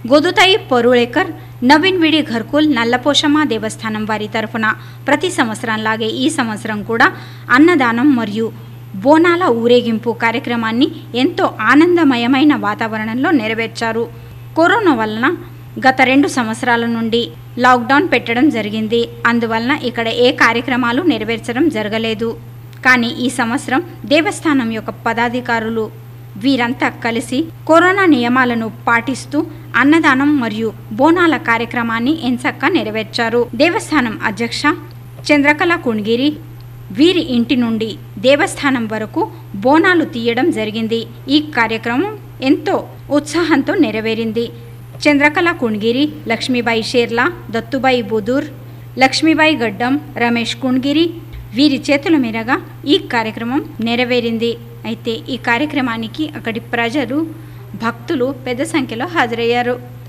గొదుతాయి పొరుళేకర్ నవీన్ విడి ఘర్కుల్ నల్లపోషమ్మ దేవస్థానం వారి తరఫున ప్రతి సంవత్సరంలాగే ఈ సంవత్సరం కూడా అన్నదానం మరియు బోనాల ఊరేగింపు కార్యక్రమాన్ని ఎంతో ఆనందమయమైన వాతావరణంలో నెరవేర్చారు కరోనా వలన గత రెండు సంవత్సరాల నుండి లాక్డౌన్ పెట్టడం జరిగింది అందువలన ఇక్కడ ఏ కార్యక్రమాలు నెరవేర్చడం జరగలేదు కానీ ఈ సంవత్సరం దేవస్థానం యొక్క పదాధికారులు వీరంతా కలిసి కరోనా నియమాలను పాటిస్తూ అన్నదానం మరియు బోనాల కార్యక్రమాన్ని ఎంచక్క నెరవేర్చారు దేవస్థానం అధ్యక్ష చంద్రకళ కుణగిరి వీరి ఇంటి నుండి దేవస్థానం వరకు బోనాలు తీయడం జరిగింది ఈ కార్యక్రమం ఎంతో ఉత్సాహంతో నెరవేరింది చంద్రకళ కుణగిరి లక్ష్మీబాయి షేర్లా దత్తుబాయి బుదూర్ లక్ష్మీబాయి గడ్డం రమేష్ కుణగిరి వీరి చేతుల మీదుగా ఈ కార్యక్రమం నెరవేరింది అయితే ఈ కార్యక్రమానికి అక్కడి ప్రజలు భక్తులు పెద్ద సంఖ్యలో హాజరయ్యారు